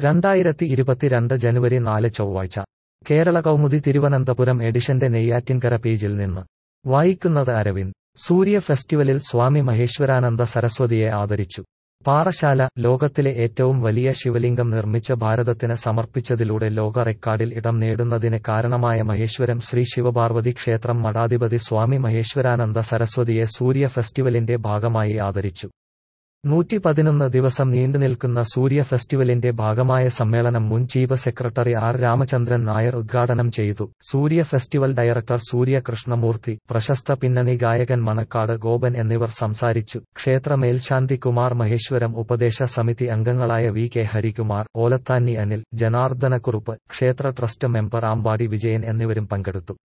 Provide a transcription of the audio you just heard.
രണ്ടായിരത്തി ഇരുപത്തിരണ്ട് ജനുവരി നാല് ചൊവ്വാഴ്ച കേരള കൗമുദി തിരുവനന്തപുരം എഡിഷന്റെ നെയ്യാറ്റിൻകര പേജിൽ നിന്ന് വായിക്കുന്നത് അരവിന്ദ് സൂര്യ ഫെസ്റ്റിവലിൽ സ്വാമി മഹേശ്വരാനന്ദ സരസ്വതിയെ ആദരിച്ചു പാറശാല ലോകത്തിലെ ഏറ്റവും വലിയ ശിവലിംഗം നിർമ്മിച്ച ഭാരതത്തിന് സമർപ്പിച്ചതിലൂടെ ലോക റെക്കോർഡിൽ ഇടം നേടുന്നതിന് കാരണമായ മഹേശ്വരം ശ്രീ ശിവപാർവതി ക്ഷേത്രം മഠാധിപതി സ്വാമി മഹേശ്വരാനന്ദ സരസ്വതിയെ സൂര്യ ഫെസ്റ്റിവലിന്റെ ഭാഗമായി ആദരിച്ചു നൂറ്റി പതിനൊന്ന് ദിവസം നീണ്ടുനിൽക്കുന്ന സൂര്യ ഫെസ്റ്റിവലിന്റെ ഭാഗമായ സമ്മേളനം മുൻ chief secretary R Ramachandran Nair ഉദ്ഘാടനം ചെയ്തു സൂര്യ ഫെസ്റ്റിവൽ ഡയറക്ടർ സൂര്യ കൃഷ്ണമൂർത്തി പ്രശസ്ത പിന്നണി ഗായകൻ മണക്കാട് ഗോപൻ എന്നിവർ സംസാരിച്ചു ക്ഷേത്ര മേൽശാന്തി കുമാർ മഹേശ്വരം ഉപദേശ സമിതി അംഗങ്ങളായ വി കെ ഹരികുമാർ ഓലത്താനി അനിൽ ജനാർദ്ദനക്കുറുപ്പ് ക്ഷേത്ര ട്രസ്റ്റ് മെമ്പർ ആമ്പാടി വിജയൻ എന്നിവരും പങ്കെടുത്തു